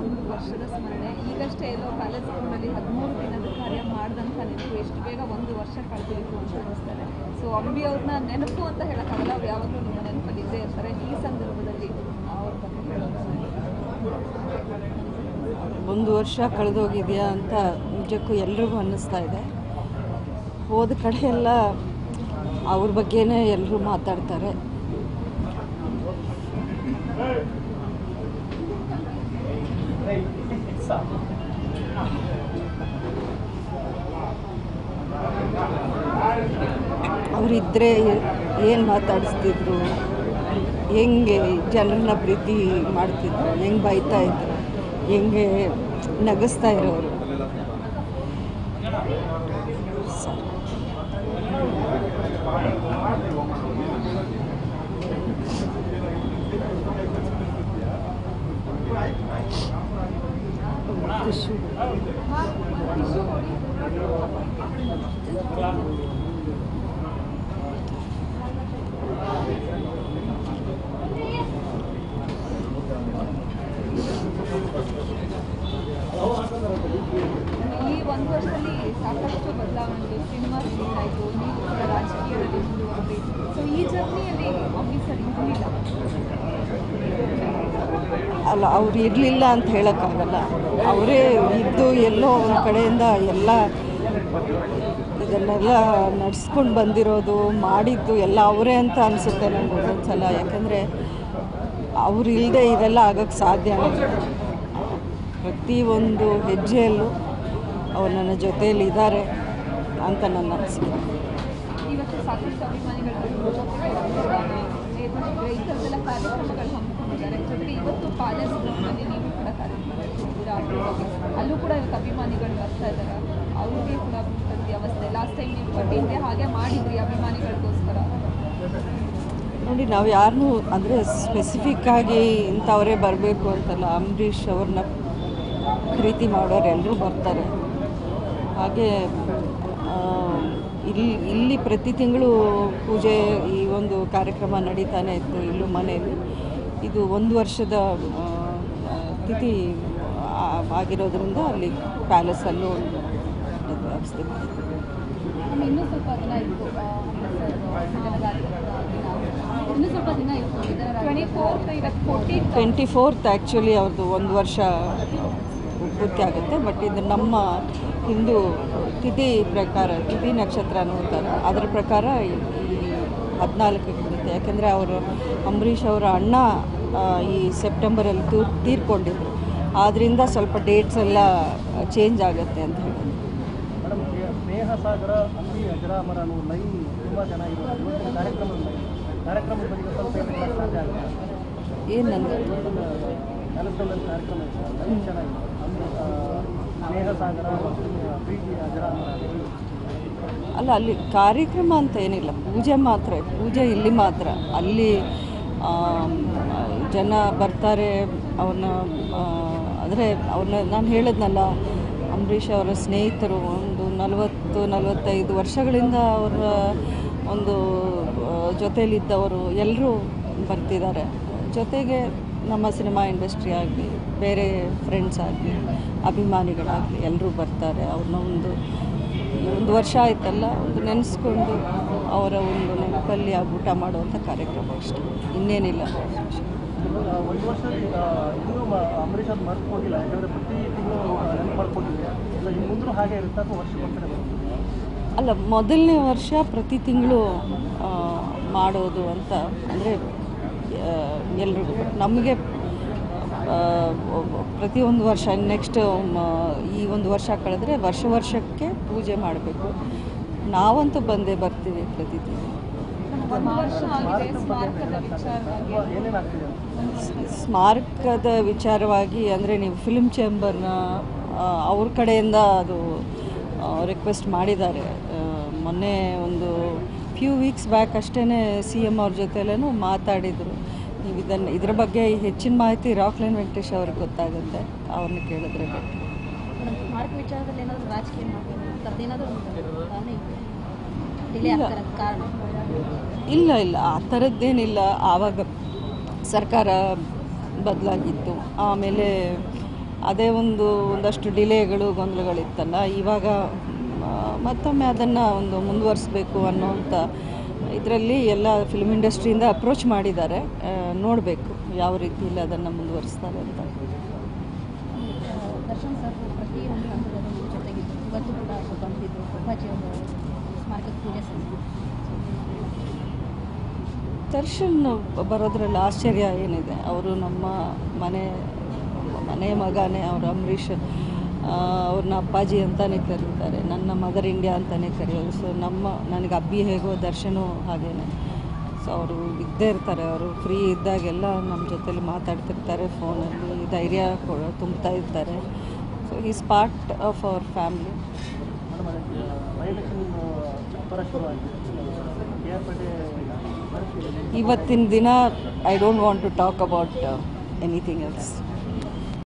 ಒಂದು ವರ್ಷದ ಸ್ಮರಣೆ ಈಗಷ್ಟೇ ಎಲ್ಲೋ ಪ್ಯಾಲೇಸ್ ಗ್ರೌಂಡಲ್ಲಿ ಹದಿಮೂರು ದಿನದ ಕಾರ್ಯ ಮಾಡಿದಂಥ ನೆನಪು ಎಷ್ಟು ಬೇಗ ಒಂದು ವರ್ಷ ಕಳೆದಿತ್ತು ಅಂತ ಅನಿಸ್ತಾರೆ ಸೊ ಅಂಬಿ ಅವ್ರನ್ನ ನೆನಪು ಅಂತ ಹೇಳೋಕ್ಕಾಗಲ್ಲ ಅವ್ರು ಯಾವಾಗಲೂ ನಿಮ್ಮ ನೆನಪಲ್ಲಿ ಇದ್ದೇ ಇರ್ತಾರೆ ಈ ಸಂದರ್ಭದಲ್ಲಿ ಅವ್ರ ಬಗ್ಗೆ ಹೇಳೋದು ಒಂದು ವರ್ಷ ಕಳೆದೋಗಿದೆಯಾ ಅಂತ ನಿಜಕ್ಕೂ ಎಲ್ರಿಗೂ ಅನ್ನಿಸ್ತಾ ಇದೆ ಹೋದ ಕಡೆ ಎಲ್ಲ ಅವ್ರ ಬಗ್ಗೆನೇ ಎಲ್ಲರೂ ಮಾತಾಡ್ತಾರೆ ಅವರಿದ್ದರೆ ಏನು ಮಾತಾಡಿಸ್ತಿದ್ರು ಹೆಂಗೆ ಜನರನ್ನ ಪ್ರೀತಿ ಮಾಡ್ತಿದ್ರು ಹೆಂಗೆ ಬೈತಾ ಇದ್ರು ಹೆಂಗೆ ನಗಿಸ್ತಾ ಇರೋರು ಸರ್ ಟಿಶ್ಯೂ ಈ ಒಂದು ವರ್ಷದಲ್ಲಿ ಸಾಕಷ್ಟು ಬದಲಾವಣೆಗಳು ಸಿನಿಮಾ ರಿಲೀಸ್ ಆಯಿತು ನೀವು ಕೂಡ ರಾಜಕೀಯದಲ್ಲಿ ಮುಂದುವರೆದ್ರಿ ಸೊ ಈ ಜರ್ನಿಯಲ್ಲಿ ಅಂಬಿ ಸರ್ ಇರಲಿಲ್ಲ ಅಲ್ಲ ಅವ್ರು ಇರಲಿಲ್ಲ ಅಂತ ಹೇಳೋಕ್ಕಾಗಲ್ಲ ಅವರೇ ಇದ್ದು ಎಲ್ಲೋ ಒಂದು ಕಡೆಯಿಂದ ಎಲ್ಲ ಇದನ್ನೆಲ್ಲ ನಡ್ಸ್ಕೊಂಡು ಬಂದಿರೋದು ಮಾಡಿದ್ದು ಎಲ್ಲ ಅವರೇ ಅಂತ ಅನಿಸುತ್ತೆ ನನಗೆ ಒಂದೊಂದು ಸಲ ಯಾಕಂದರೆ ಅವ್ರು ಇಲ್ಲದೆ ಇದೆಲ್ಲ ಆಗೋಕ್ಕೆ ಸಾಧ್ಯ ಪ್ರತಿಯೊಂದು ಹೆಜ್ಜೆಯಲ್ಲೂ ಅವ್ರು ನನ್ನ ಜೊತೆಯಲ್ಲಿ ಇದ್ದಾರೆ ಅಂತ ನನ್ನ ಅನಿಸಿಕೆ ಇವತ್ತು ಸಾಕಷ್ಟು ಅಭಿಮಾನಿಗಳು ಈ ಥರದ್ದೆಲ್ಲ ಕಾರ್ಯಕ್ರಮಗಳು ಹಮ್ಮಿಕೊಂಡಿದ್ದಾರೆ ಜೊತೆಗೆ ಇವತ್ತು ಪ್ಯಾಲೇಸ್ ಗ್ರೌಂಡಲ್ಲಿ ನೀವು ಕೂಡ ಕಾರ್ಯಕ್ರಮ ನಡೆಸಿದ್ದೀರಾ ಅದ್ರ ಬಗ್ಗೆ ಅಲ್ಲೂ ಕೂಡ ಇವತ್ತು ಅಭಿಮಾನಿಗಳು ಬರ್ತಾ ಇದ್ದಾರೆ ಅವ್ರಿಗೆ ಕೂಡ ಊಟದ ವ್ಯವಸ್ಥೆ ಲಾಸ್ಟ್ ಟೈಮ್ ನೀವು ಕೊಟ್ಟಿದ್ದೆ ಹಾಗೆ ಮಾಡಿದ್ರಿ ಅಭಿಮಾನಿಗಳಿಗೋಸ್ಕರ ನೋಡಿ ನಾವು ಯಾರನ್ನೂ ಅಂದರೆ ಸ್ಪೆಸಿಫಿಕ್ಕಾಗಿ ಇಂಥವರೇ ಬರಬೇಕು ಅಂತಲ್ಲ ಅಂಬರೀಷ್ ಅವ್ರನ್ನ ಪ್ರೀತಿ ಮಾಡೋರು ಎಲ್ಲರೂ ಬರ್ತಾರೆ ಹಾಗೆ ಆ, ಇಲ್ಲಿ ಇಲ್ಲಿ ಪ್ರತಿ ತಿಂಗಳು ಪೂಜೆ ಈ ಒಂದು ಕಾರ್ಯಕ್ರಮ ನಡೀತಾನೆ ಇತ್ತು ಇಲ್ಲೂ ಮನೆಯಲ್ಲಿ ಇದು ಒಂದು ವರ್ಷದ ಆ, ತಿಥಿ ಆ- ಆಗಿರೋದ್ರಿಂದ ಅಲ್ಲಿ ಪ್ಯಾಲೇಸಲ್ಲೂ ಒಂದು ವ್ಯವಸ್ಥೆ ಮಾಡಿದ್ರು. ಇನ್ನು ಇನ್ನೂ ಸ್ವಲ್ಪ ದಿನ ಇತ್ತು ಇನ್ನೂ ಸ್ವಲ್ಪ ದಿನ ಇತ್ತು ಟ್ವೆಂಟಿ ಫೋರ್ತ್ ಇವತ್ತು ಫೋರ್ಟೀನ್ ಟ್ವೆಂಟಿ ಫೋರ್ತ್ ಆ್ಯಕ್ಚುಲಿ ಅವ್ರದ್ದು ಒಂದು ವರ್ಷ ಪೂರ್ತಿ ಆಗುತ್ತೆ ಬಟ್ ಇದು ನಮ್ಮ ಹಿಂದೂ ತಿಥಿ ಪ್ರಕಾರ ತಿಥಿ ನಕ್ಷತ್ರ ನೋಡ್ತಾರೆ ಅದರ ಪ್ರಕಾರ ಈ ಹದಿನಾಲ್ಕಕ್ಕೆ ಬರುತ್ತೆ ಯಾಕೆಂದರೆ ಅವರು ಅಂಬರೀಷ್ ಅವರ ಅಣ್ಣ ಆ, ಈ ಸೆಪ್ಟೆಂಬರಲ್ಲಿ ತೀರ್ ತೀರ್ಕೊಂಡಿದ್ರು ಆದ್ದರಿಂದ ಸ್ವಲ್ಪ ಡೇಟ್ಸ್ ಎಲ್ಲ ಚೇಂಜ್ ಆಗುತ್ತೆ ಅಂತ ಹೇಳಿ ಮೇಡಮ್ ಸ್ನೇಹ ಸಾಗರ ಅಂಬಿ ಅಜರಾಮರ ಅನ್ನೋ ಲೈನ್ ತುಂಬ ಚೆನ್ನಾಗಿದೆ ಇವತ್ತಿನ ಕಾರ್ಯಕ್ರಮದ ಲೈನ್ ಕಾರ್ಯಕ್ರಮದ ಬಗ್ಗೆ ಸ್ವಲ್ಪ ಹೇಳಕ್ಕೆ ಸಾಧ್ಯ ಆಗುತ್ತೆ ಏನು ನನಗೆ ಕೆಲಸದಲ್ಲಿ ಕಾರ್ಯಕ್ರಮ ಇದೆ ಲೈನ್ ಚೆನ್ನಾಗಿದೆ ಅಂಬಿ ಆ, ಸ್ನೇಹ ಸಾಗರ ಮತ್ತು ಪ್ರೀತಿ ಅಜರಾಮರ ಅಲ್ಲ ಅಲ್ಲಿ ಕಾರ್ಯಕ್ರಮ ಅಂತ ಏನಿಲ್ಲ ಪೂಜೆ ಮಾತ್ರ ಪೂಜೆ ಇಲ್ಲಿ ಮಾತ್ರ ಅಲ್ಲಿ ಆಮ್, ಜನ ಬರ್ತಾರೆ ಅವ್ರನ್ನ ಅಂದರೆ ಅವ್ರನ್ನ ನಾನು ಹೇಳಿದ್ನಲ್ಲ ಅಂಬರೀಷ್ ಅವರ ಸ್ನೇಹಿತರು ಒಂದು ನಲವತ್ತು ನಲವತ್ತೈದು ವರ್ಷಗಳಿಂದ ಅವರ ಒಂದು ಆ, ಜೊತೆಯಲ್ಲಿದ್ದವರು ಎಲ್ಲರೂ ಬರ್ತಿದ್ದಾರೆ ಜೊತೆಗೆ ನಮ್ಮ ಸಿನಿಮಾ ಇಂಡಸ್ಟ್ರಿ ಆಗಲಿ ಬೇರೆ ಫ್ರೆಂಡ್ಸ್ ಆಗಲಿ ಅಭಿಮಾನಿಗಳಾಗಲಿ ಎಲ್ಲರೂ ಬರ್ತಾರೆ ಅವ್ರನ್ನ ಒಂದು ಒಂದು ವರ್ಷ ಆಯ್ತಲ್ಲ ಒಂದು ನೆನೆಸ್ಕೊಂಡು ಅವರ ಒಂದು ನೆನಪಲ್ಲಿ ಆ ಊಟ ಮಾಡುವಂಥ ಕಾರ್ಯಕ್ರಮ ಅಷ್ಟೇ ಇನ್ನೇನಿಲ್ಲ ಒಂದು ವರ್ಷ ಇನ್ನೂ ಅಂಬರೀಷ್ ಅವ್ರು ಮರ್ತ್ಕೊಂಡಿಲ್ಲ ಯಾಕಂದರೆ ಪ್ರತಿ ತಿಂಗಳು ನೆನಪು ಮಾಡ್ಕೊಂಡಿದ್ರೆ ಇಲ್ಲ ಇನ್ನು ಮುಂದೆ ಹಾಗೆ ಇರುತ್ತೆ ಅಥವಾ ವರ್ಷಕ್ಕೊಂದ್ಸಲ ಬರುತ್ತೆ ಅಲ್ಲ ಮೊದಲನೇ ವರ್ಷ ಪ್ರತಿ ತಿಂಗಳು ಮಾಡೋದು ಅಂತ ಅಂದರೆ ಎಲ್ರಿಗೂ ನಮಗೆ ಆ, ಪ್ರತಿಯೊಂದು ವರ್ಷ ನೆಕ್ಸ್ಟ್ ಈ ಒಂದು ವರ್ಷ ಕಳೆದ್ರೆ ವರ್ಷ ವರ್ಷಕ್ಕೆ ಪೂಜೆ ಮಾಡಬೇಕು ನಾವಂತೂ ಬಂದೇ ಬರ್ತೀವಿ ಪ್ರತಿ ತಿಂಗಳು ಒಂದು ವರ್ಷ ಆಗಿದೆ ಸ್ಮಾರಕದ ವಿಚಾರವಾಗಿ ಅಥವಾ ಏನೇನಾಗ್ತಿದೆ ಅಂತ ಸ್ಮಾರಕದ ವಿಚಾರವಾಗಿ ಅಂದರೆ ನೀವು ಫಿಲ್ಮ್ ಚೇಂಬರ್ನ ಅವ್ರ ಕಡೆಯಿಂದ ಅದು ರಿಕ್ವೆಸ್ಟ್ ಮಾಡಿದ್ದಾರೆ ಆ, ಮೊನ್ನೆ ಒಂದು ಫ್ಯೂ ವೀಕ್ಸ್ ಬ್ಯಾಕ್ ಅಷ್ಟೇ ಸಿ ಎಮ್ ಅವ್ರ ಜೊತೆಲೇನು ಮಾತಾಡಿದರು ನೀವು ಇದನ್ನು ಇದ್ರ ಬಗ್ಗೆ ಹೆಚ್ಚಿನ ಮಾಹಿತಿ ರಾಕ್ಲೈನ್ ವೆಂಕಟೇಶ್ ಅವ್ರಿಗೆ ಗೊತ್ತಾಗುತ್ತೆ ಅವ್ರನ್ನ ಕೇಳಿದ್ರೆ ಬೇಕು ಸ್ಮಾರಕ ವಿಚಾರದಲ್ಲಿ ಏನಾದರೂ ರಾಜಕೀಯ ಮಾಡ್ತಾರೆ ಏನಾದರೂ ಡಿಲೇ ಆಗ್ತಾರೆ ಕಾರಣ ಇಲ್ಲ ಇಲ್ಲ ಆ ಥರದ್ದೇನಿಲ್ಲ ಆವಾಗ ಸರ್ಕಾರ ಬದಲಾಗಿತ್ತು ಆಮೇಲೆ ಅದೇ ಒಂದು ಒಂದಷ್ಟು ಡಿಲೇಗಳು ಗೊಂದಲಗಳಿತ್ತಲ್ಲ ಇವಾಗ ಆ, ಮತ್ತೊಮ್ಮೆ ಅದನ್ನು ಒಂದು ಮುಂದುವರಿಸಬೇಕು ಅನ್ನೋಂಥ ಇದರಲ್ಲಿ ಎಲ್ಲ ಫಿಲ್ಮ್ ಇಂಡಸ್ಟ್ರಿಯಿಂದ ಅಪ್ರೋಚ್ ಮಾಡಿದ್ದಾರೆ ನೋಡಬೇಕು ಯಾವ ರೀತಿಯಲ್ಲಿ ಅದನ್ನು ಮುಂದುವರಿಸ್ತಾರೆ ಅಂತ ದರ್ಶನ್ ಸರ್ ಪ್ರತಿಯೊಂದು ಹಂತದಲ್ಲೂ ಜೊತೆಗಿದ್ದು ಇವತ್ತು ಕೂಡ ಬಂದಿದ್ದು ಅಪ್ಪಾಜಿ ಒಂದು ಸ್ಮಾರಕಕ್ಕೆ ಪೂಜೆ ಸಲ್ಲಿಸಿದ್ರು ದರ್ಶನ್ ಬರೋದ್ರಲ್ಲಿ ಆಶ್ಚರ್ಯ ಏನಿದೆ ಅವರು ನಮ್ಮ ಮನೆ ಮನೆ ಮಗನೇ ಅವರು ಅಂಬರೀಷ್ ಆ, ಅವ್ರನ್ನ ಅಪ್ಪಾಜಿ ಅಂತಲೇ ಕರೀತಾರೆ ನನ್ನ ಮದರ್ ಇಂಡಿಯಾ ಅಂತಲೇ ಕರೆಯೋದು ಸೊ ನಮ್ಮ ನನಗೆ ಅಬ್ಬಿ ಹೇಗೋ ದರ್ಶನು ಹಾಗೇನೆ ಸೊ ಅವರು ಇದ್ದೇ ಇರ್ತಾರೆ ಅವರು ಫ್ರೀ ಇದ್ದಾಗೆಲ್ಲ ನಮ್ಮ ಜೊತೆಲಿ ಮಾತಾಡ್ತಿರ್ತಾರೆ ಫೋನಲ್ಲಿ ಧೈರ್ಯ ಕೊಡ ತುಂಬ್ತಾ ಇರ್ತಾರೆ so is part of our family madam ಅದಕ್ಕೆ ಬೈ ಎಲೆಕ್ಷನ್ ಪರ ಶುರುವಾಗಿದೆ ಕೆ ಆರ್ ಪೇಟೆ ಪರಿಸ್ಥಿತಿ ಇವತ್ತಿನ ದಿನ I don't want to talk about anything else